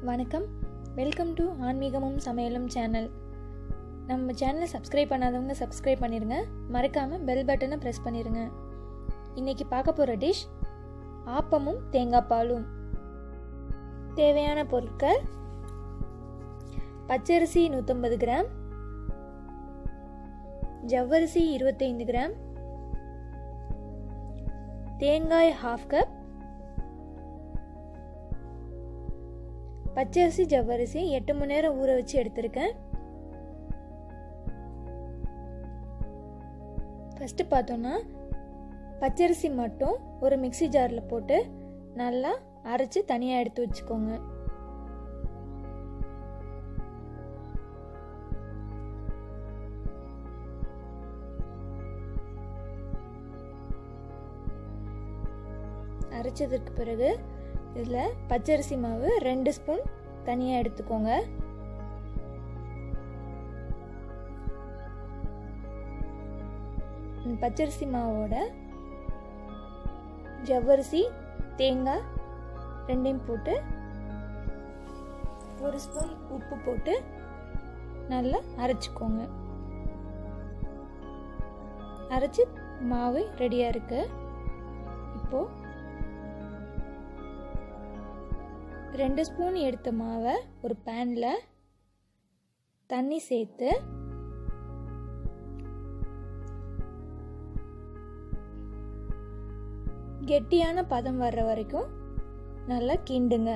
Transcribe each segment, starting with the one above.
வணக்கம் welcome to ஆன்மீகமும் சமையலும் சேனல் நம்ம சேனலை சப்ஸ்கிரைப் பண்ணாதவங்க சப்ஸ்கிரைப் பண்ணிடுங்க மறக்காமல் பெல் பட்டனை ப்ரெஸ் பண்ணிடுங்க இன்னைக்கு பார்க்க போகிற டிஷ் ஆப்பமும் தேங்காய் பாலும் தேவையான பொருட்கள் பச்சரிசி நூற்றம்பது கிராம் ஜவ்வரிசி இருபத்தைந்து கிராம் தேங்காய் ஹாஃப் கப் பச்சரிசி ஜவ்வரிசி எட்டு மணி நேரம் ஊற வச்சு எடுத்திருக்கேன் ஃபஸ்ட்டு பார்த்தோன்னா பச்சரிசி மட்டும் ஒரு மிக்சி ஜாரில் போட்டு நல்லா அரைச்சி தனியாக எடுத்து வச்சுக்கோங்க அரைச்சதுக்கு பிறகு இதில் பச்சரிசி மாவு ரெண்டு ஸ்பூன் தனியாக எடுத்துக்கோங்க பச்சரிசி மாவோட ஜவ்வரிசி தேங்காய் ரெண்டையும் போட்டு ஒரு ஸ்பூன் உப்பு போட்டு நல்லா அரைச்சிக்கோங்க அரைச்சி மாவு ரெடியாக இருக்கு இப்போது ரெண்டு ஸ்பூன் எடுத்த மாவை ஒரு பேனில் தண்ணி சேர்த்து கெட்டியான பதம் வர்ற வரைக்கும் நல்லா கிண்டுங்க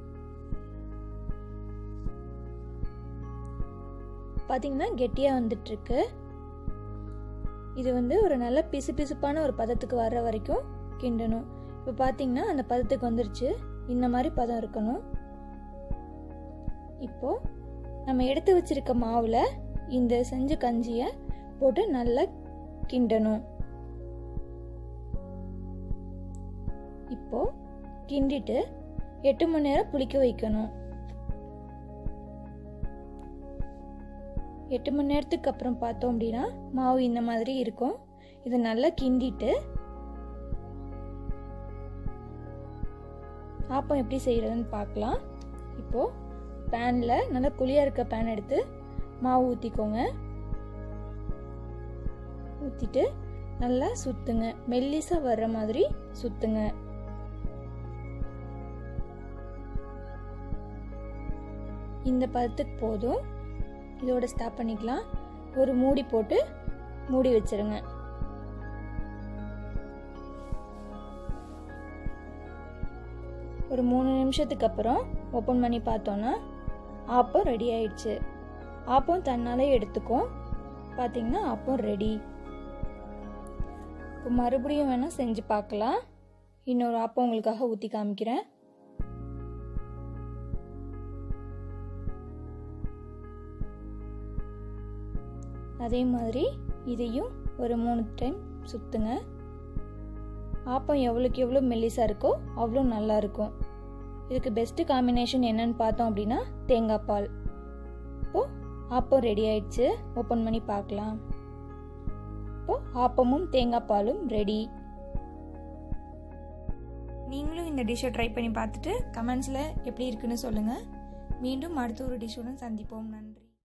பார்த்தீங்கன்னா கெட்டியாக வந்துட்டுருக்கு இது வந்து ஒரு நல்ல பிசு பிசுப்பான ஒரு பதத்துக்கு வர்ற வரைக்கும் கிண்டணும் இப்போ பார்த்தீங்கன்னா அந்த பதத்துக்கு வந்துருச்சு இந்த மாதிரி பதம் இருக்கணும் இப்போ நம்ம எடுத்து வச்சிருக்க மாவில் இந்த செஞ்ச கஞ்சியை போட்டு நல்லா கிண்டணும் இப்போ கிண்டிட்டு எட்டு மணி நேரம் புளிக்க வைக்கணும் எட்டு மணி நேரத்துக்கு அப்புறம் பார்த்தோம் அப்படின்னா மாவு இந்த மாதிரி இருக்கும் இதை நல்லா கிண்டிட்டு ஆப்பம் எப்படி செய்கிறதுன்னு பார்க்கலாம் இப்போது பேனில் நல்லா குழியாக இருக்க பேன் எடுத்து மாவு ஊற்றிக்கோங்க ஊற்றிட்டு நல்லா சுற்றுங்க மெல்லிசாக வர்ற மாதிரி சுற்றுங்க இந்த பதத்துக்கு போதும் இதோட ஸ்டாப் பண்ணிக்கலாம் ஒரு மூடி போட்டு மூடி வச்சிருங்க ஒரு மூணு நிமிஷத்துக்கு அப்புறம் ஓப்பன் பண்ணி பார்த்தோன்னா ஆப்பம் ரெடி ஆயிடுச்சு ஆப்பம் தன்னாலே எடுத்துக்கும் பார்த்தீங்கன்னா ஆப்பம் ரெடி இப்போ மறுபடியும் வேணால் செஞ்சு பார்க்கலாம் இன்னொரு ஆப்பம் உங்களுக்காக ஊற்றி காமிக்கிறேன் அதே மாதிரி இதையும் ஒரு மூணு டைம் சுற்றுங்க ஆப்பம் எவ்வளோக்கு எவ்வளோ மெல்லிசாக இருக்கோ அவ்வளோ நல்லா இருக்கும் இதுக்கு பெஸ்ட்டு காம்பினேஷன் என்னன்னு பார்த்தோம் அப்படின்னா தேங்காய் பால் இப்போது ஆப்பம் ரெடி ஆயிடுச்சு ஓப்பன் பண்ணி பார்க்கலாம் இப்போ ஆப்பமும் தேங்காய் பாலும் ரெடி நீங்களும் இந்த டிஷ்ஷை ட்ரை பண்ணி பார்த்துட்டு கமெண்ட்ஸில் எப்படி இருக்குன்னு சொல்லுங்கள் மீண்டும் அடுத்த ஒரு டிஷ்ஷுடன் சந்திப்போம் நன்றி